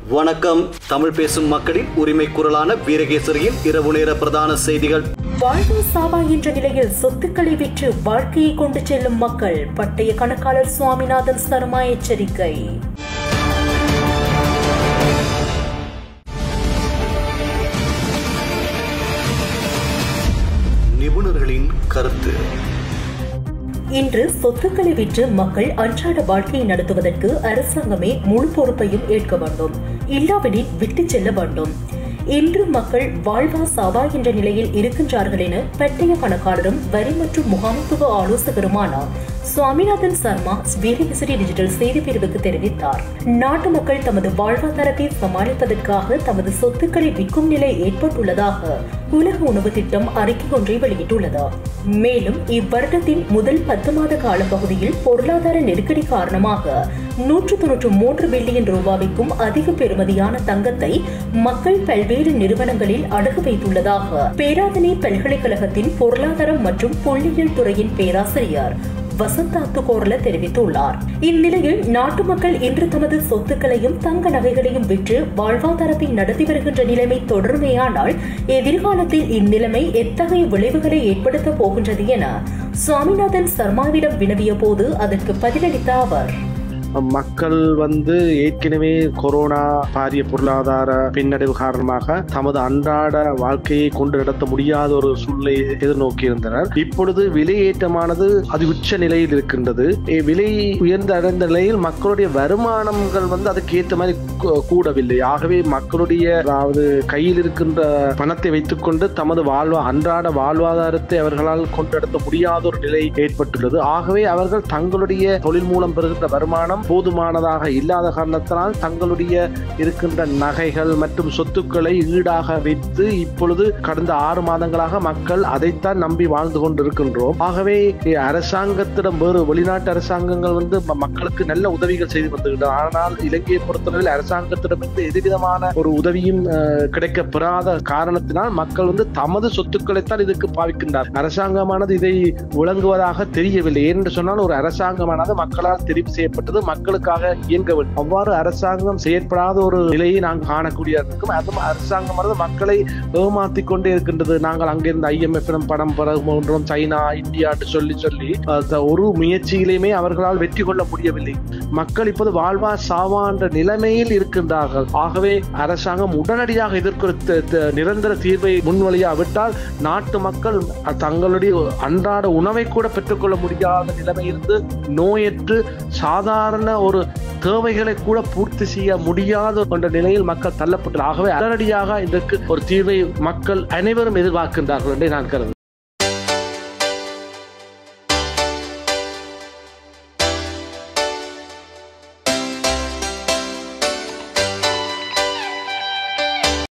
வணக்கம் தமிழ் பேசும் மக்களின் உரிமை குரலான வீரகேசரியின் இரவு நேர பிரதான செய்திகள் வாழ்வா சாவா என்ற நிலையில் சொத்துக்களை விற்று வாழ்க்கையை கொண்டு செல்லும் மக்கள் பட்டய கணக்காளர் சுவாமிநாதன் சர்மா எச்சரிக்கை நிபுணர்களின் கருத்து இன்று சொத்துக்களை விற்று மக்கள் அன்றாட வாழ்க்கையை நடத்துவதற்கு அரசாங்கமே முழு பொறுப்பையும் ஏற்க வேண்டும் இல்லாவிடில் விட்டுச் செல்ல வேண்டும் இன்று மக்கள் வாழ்வா சாவா என்ற நிலையில் இருக்கின்றார்கள் என பட்டய கணக்காளரும் வரி மற்றும் முகாமைத்துவ ஆலோசகருமான சுவாமிநாதன் சர்மா வீரகேசரி டிஜிட்டல் செய்தி பிரிவுக்கு தெரிவித்தார் நாட்டு மக்கள் தமது வாழ்வாதாரத்தை சமாளிப்பதற்காக தமது சொத்துக்களை விற்கும் நிலை ஏற்பட்டுள்ளதாக உலக உணவு திட்டம் அறிக்கை ஒன்றை வெளியிட்டுள்ளது மேலும் இவ்வருடத்தின் முதல் பத்து மாத காலப்பகுதியில் பொருளாதார நெருக்கடி காரணமாக நூற்று தொன்னூற்று மூன்று பில்லியன் ரூபாய்க்கும் அதிக பெறுமதியான தங்கத்தை மக்கள் பல்வேறு நிறுவனங்களில் அடகு வைத்துள்ளதாக பேராதனை பல்கலைக்கழகத்தின் பொருளாதாரம் மற்றும் புள்ளியியல் துறையின் பேராசிரியர் வசந்தாத்து கோர்ல தெரிவித்துள்ளார் இந்நிலையில் நாட்டு மக்கள் இன்று தமது சொத்துக்களையும் தங்க நகைகளையும் விற்று வாழ்வாதாரத்தை நடத்தி வருகின்ற நிலைமை தொடருமேயானால் எதிர்காலத்தில் இந்நிலைமை எத்தகைய விளைவுகளை ஏற்படுத்தப் போகின்றது என சுவாமிநாதன் சர்மாவிடம் வினவிய போது அதற்கு பதிலளித்த அவர் மக்கள் வந்து ஏற்கனவே கொரோனா பாரிய பொருளாதார பின்னடைவு காரணமாக தமது அன்றாட வாழ்க்கையை கொண்டு நடத்த முடியாத ஒரு சூழ்நிலை எதிர்நோக்கி இருந்தனர் இப்பொழுது விலையேற்றமானது அது உச்ச நிலையில் இருக்கின்றது இ- விலை உயர்ந்த அடைந்த நிலையில் மக்களுடைய வருமானங்கள் வந்து அதுக்கு ஏற்ற மாதிரி கூ- கூடவில்லை ஆகவே மக்களுடைய அதாவது கையில் இருக்கின்ற பணத்தை வைத்துக்கொண்டு தமது வாழ்வா அன்றாட வாழ்வாதாரத்தை அவர்களால் கொண்டு நடத்த முடியாத ஒரு நிலை ஏற்பட்டுள்ளது ஆகவே அவர்கள் தங்களுடைய தொழில் மூலம் பெறுகின்ற வருமானம் போதுமானதாக இல்லாத காரணத்தினால் தங்களுடைய இருக்கின்ற நகைகள் மற்றும் சொத்துக்களை ஈடாக வைத்து இப்பொழுது கடந்த ஆறு மாதங்களாக மக்கள் அதைத்தான் நம்பி வாழ்ந்து கொண்டிருக்கின்றோம் ஆகவே இ- அரசாங்கத்திடம் வேறு வெளிநாட்டு அரசாங்கங்கள் வந்து ம- மக்களுக்கு நல்ல உதவிகள் செய்து வந்துகின்றன ஆனால் இலங்கையை பொறுத்தளவில் அரசாங்கத்திடமிருந்து எதுவிதமான ஒரு உதவியும் அஹ், கிடைக்கப் பெறாத காரணத்தினால் மக்கள் வந்து தமது சொத்துக்களைத்தான் இதுக்கு பாவிக்கின்றார் அரசாங்கமானது இதை விளங்குவதாக தெரியவில்லை ஏனென்று சொன்னால் ஒரு அரசாங்கமானது மக்களால் தெரிவு செய்யப்பட்டது மக்களுக்காக இயங்க வேண்டும் அவ்வாறு அரசாங்கம் செயற்படாத ஒரு நிலையை நாங்கள் காணக்கூடிய இருக்கும் அதுவும் அரசாங்கமானது மக்களை ஏமாத்தி கொண்டே இருக்கின்றது நாங்கள் அங்கிருந்து ஐஎம்எஃப் பணம் பெறுகின்றோம் சைனா இந்தியா என்று சொல்லி சொல்லி அஹ், த- ஒரு முயற்சியிலுமே அவர்களால் வெற்றி கொள்ள முடியவில்லை மக்கள் இப்போது வாழ்வா சாவா என்ற நிலைமையில் இருக்கின்றார்கள் ஆகவே அரசாங்கம் உடனடியாக இதற்கு ஒரு த- த- நிரந்தர தீர்வை முன்வழியாவிட்டால் நாட்டு மக்கள் தங்களுடைய அன்றாட உணவை கூட பெற்றுக்கொள்ள முடியாத நிலைமையிலிருந்து நோயற்று சாதாரண ஒரு தேவைகளை கூட பூர்த்தி செய்ய முடியாத என்ற நிலையில் மக்கள் தள்ளப்பட்டு ஆகவே உடனடியாக இதற்கு ஒரு தீர்வை மக்கள் அனைவரும் எதிர்பார்க்கின்றார்கள் என்றே நான் கருதுகிறேன்